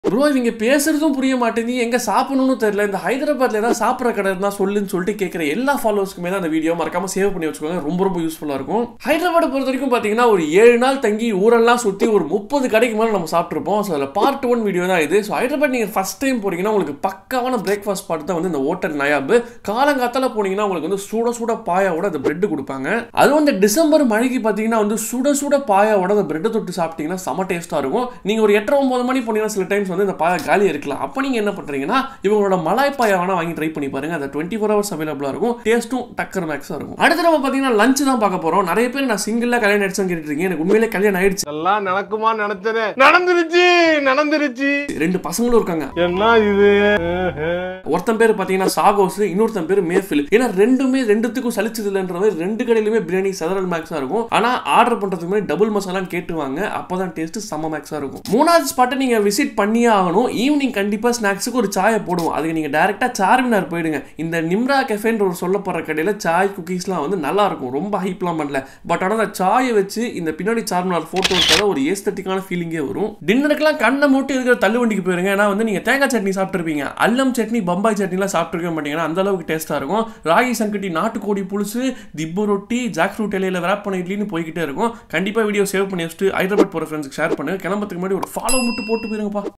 bro இவங்க பேசுறதும் புரிய மாட்டேங்குது எங்க சாப்பிடணும்னு தெரியல இந்த ஹைதராபாத்ல ஏதாவது சாப்பிட்ற கடை இருந்தா சொல்லுன்னு சொல்லிட்டு கேட்குற எல்லா ஃபாலோவர்ஸ்க்குமே தான் அந்த வீடியோ மறக்காம சேவ் பண்ணி வச்சுக்கோங்க ரொம்ப ரொம்ப யூஸ்ஃபுல்லா இருக்கும் ஹைதராபாத் பொறுத்த வரைக்கும் பாத்தீங்கன்னா ஒரு ஏழு நாள் தங்கி ஊரெல்லாம் சுத்தி ஒரு முப்பது கடைக்கு மேலே நம்ம சாப்பிட்ருப்போம் ஸோ அதில் பார்ட் ஒன் வீடியோ தான் இது ஸோ ஹைதராபாத் நீங்கள் ஃபர்ஸ்ட் டைம் போறீங்கன்னா உங்களுக்கு பக்காவான பிரேக்ஃபாஸ்ட் ஸ்பாட் தான் வந்து இந்த ஹோட்டல் நயாபு காலங்காத்தால போனீங்கன்னா உங்களுக்கு வந்து சுட சுட பாயாவோட அந்த பிரெட் கொடுப்பாங்க அதுவும் இந்த டிசம்பர் மழைக்கு பார்த்தீங்கன்னா வந்து சுட சுட பாயாவோட அந்த பிரெட்டை தொட்டு சாப்பிட்டீங்கன்னா செம டேஸ்ட்டாக இருக்கும் நீங்கள் ஒரு எட்டரை ஒன்பது மணி போனீங்கன்னா சில டைம்ஸ் வந்து இந்த பாயா காலியாக இருக்கலாம் அப்போ நீங்கள் என்ன பண்ணுறீங்கன்னா இவங்களோட மலாய் பாயா வேணா வாங்கி ட்ரை பண்ணி பாருங்க அது டுவெண்ட்டி ஃபோர் ஹவர்ஸ் அவைலபிளாக இருக்கும் டேஸ்ட்டும் டக்கர் மேக்ஸாக இருக்கும் அடுத்து நம்ம பார்த்தீங்கன்னா லஞ்ச் தான் பார்க்க போகிறோம் நிறைய பேர் நான் சிங்கிளாக கல்யாணம் ஆயிடுச்சுன்னு கேட்டுட்டு இருக்கீங்க எனக்கு உண்மையிலே கல்யாணம் ஆயிடுச்சு எல்லாம் நடக்குமா நினைச்சனே நடந்துருச்சு நடந்துருச்சு ரெண்டு பசங்களும் இருக்காங்க என்ன இது ஒருத்தன் பேர் பார்த்தீங்கன்னா சாகோஸ் இன்னொருத்தன் பேர் மேஃபில் ஏன்னா ரெண்டுமே ரெண்டுத்துக்கும் சலிச்சது இல்லைன்ற மாதிரி ரெண்டு கடையிலுமே பிரியாணி சதரல் மேக்ஸாக இருக்கும் ஆனால் ஆர்டர் பண்ணுறதுக்கு முன்னாடி டபுள் மசாலான்னு கேட்டுவாங்க அப்போ தான் டேஸ்ட் செம்ம மேக்ஸாக இருக்கும் மூணாவது ஸ்பாட்டை நீங்கள் விசிட் பண்ணியே ஆகணும் ஈவினிங் கண்டிப்பாக ஸ்நாக்ஸுக்கு ஒரு சாயை போடுவோம் அதுக்கு நீங்கள் டேரெக்டாக சார்மினார் போயிடுங்க இந்த நிம்ரா கெஃபேன்ற ஒரு சொல்லப்படுற கடையில் சாய் குக்கீஸ்லாம் வந்து நல்லா இருக்கும் ரொம்ப ஹைப்லாம் பண்ணல பட் ஆனால் அந்த சாயை வச்சு இந்த பின்னாடி சார்மினார் ஃபோட்டோ எடுத்தால் ஒரு ஏஸ்தட்டிக்கான ஃபீலிங்கே வரும் டின்னருக்குலாம் கண்ணை மூட்டு இருக்கிற தள்ளுவண்டிக்கு போயிருங்க ஏன்னா வந்து நீங்கள் தேங்காய் சட்னி சாப்பிட்ருப்பீங்க அல்லம் சட்னி பம்பாய் சட்னிலாம் சாப்பிட்ருக்க மாட்டீங்கன்னா அந்த அளவுக்கு டேஸ்ட்டாக இருக்கும் ராகி சங்கட்டி நாட்டுக்கோடி புழுசு திப்பு ரொட்டி ஜாக் ஃப்ரூட் இலையில வேப் பண்ண இட்லின்னு போய்கிட்டே இருக்கும் கண்டிப்பாக வீடியோ சேவ் பண்ணி வச்சுட்டு ஹைதராபாத் போகிற ஃப்ரெண்ட்ஸ்க்கு ஷேர் பண்ணுங்க கிளம்புறதுக்கு முன்னாடி ஒரு ஃபாலோ மட்டும் போட்டு போயிருங்கப்பா